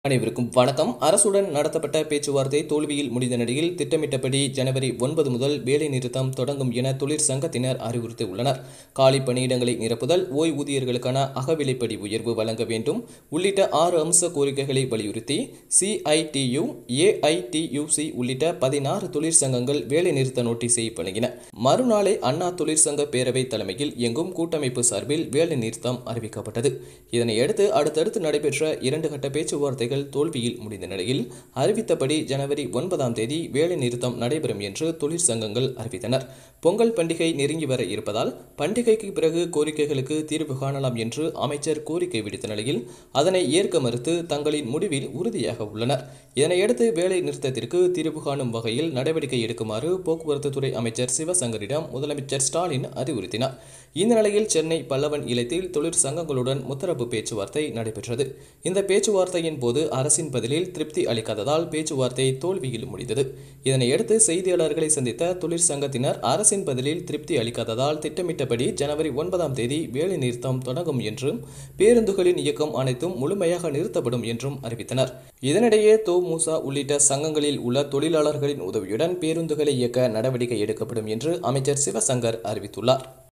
அனைவருக்கும் வணக்கம் அரசுடன் நடத்தப்பட்ட பேச்சுவார்த்தை தோல்வியில் முடிந்த நிலையில் திட்டமிட்டபடி ஜனவரி ஒன்பது முதல் வேலை நிறுத்தம் தொடங்கும் என தொழிற்சங்கத்தினர் அறிவுறுத்தியுள்ளனர் காலி பணியிடங்களை நிரப்புதல் ஓய்வூதியர்களுக்கான அகவிலைப்படி உயர்வு வழங்க வேண்டும் உள்ளிட்ட ஆறு அம்ச கோரிக்கைகளை வலியுறுத்தி சிஐடியு ஏஐடியுசி உள்ளிட்ட பதினாறு தொழிற்சங்கங்கள் வேலை நிறுத்த நோட்டீஸை வழங்கின மறுநாளை அண்ணா தொழிற்சங்க பேரவை தலைமையில் இயங்கும் கூட்டமைப்பு சார்பில் வேலை நிறுத்தம் அறிவிக்கப்பட்டது இதனையடுத்து அடுத்தடுத்து நடைபெற்ற இரண்டு கட்ட பேச்சுவார்த்தைகள் தோல்வியில் முடிந்த நிலையில் அறிவித்தபடி ஜனவரி ஒன்பதாம் தேதி வேலை நிறுத்தம் நடைபெறும் என்று தொழிற்சங்கங்கள் அறிவித்தனர் பொங்கல் பண்டிகை நெருங்கி வர இருப்பதால் பண்டிகைக்கு பிறகு கோரிக்கைகளுக்கு தீர்வு காணலாம் என்று அமைச்சர் கோரிக்கை விடுத்த நிலையில் அதனை ஏற்க மறுத்து தங்களின் முடிவில் உறுதியாக உள்ளனர் இதனையடுத்து வேலை நிறுத்தத்திற்கு தீர்வு காணும் வகையில் நடவடிக்கை எடுக்குமாறு போக்குவரத்து துறை அமைச்சர் சிவசங்கரிடம் முதலமைச்சர் ஸ்டாலின் அறிவுறுத்தினார் இந்த நிலையில் சென்னை பல்லவன் இல்லத்தில் தொழிற்சங்கங்களுடன் முத்தரப்பு பேச்சுவார்த்தை நடைபெற்றது இந்த பேச்சுவார்த்தையின் போது அரசின் பதிலில் திருப்தி அளிக்காததால் பேச்சுவார்த்தை தோல்வியில் முடிந்தது இதனையடுத்து செய்தியாளர்களை சந்தித்த தொழிற்சங்கத்தினர் அரசின் பதிலில் திருப்தி அளிக்காததால் திட்டமிட்டபடி ஜனவரி ஒன்பதாம் தேதி வேலை நிறுத்தம் தொடங்கும் என்றும் பேருந்துகளின் இயக்கம் அனைத்தும் முழுமையாக நிறுத்தப்படும் என்றும் அறிவித்தனர் இதனிடையே தோ மூசா உள்ளிட்ட சங்கங்களில் உள்ள தொழிலாளர்களின் உதவியுடன் பேருந்துகளை இயக்க நடவடிக்கை எடுக்கப்படும் என்று அமைச்சர் சிவசங்கர் அறிவித்துள்ளார்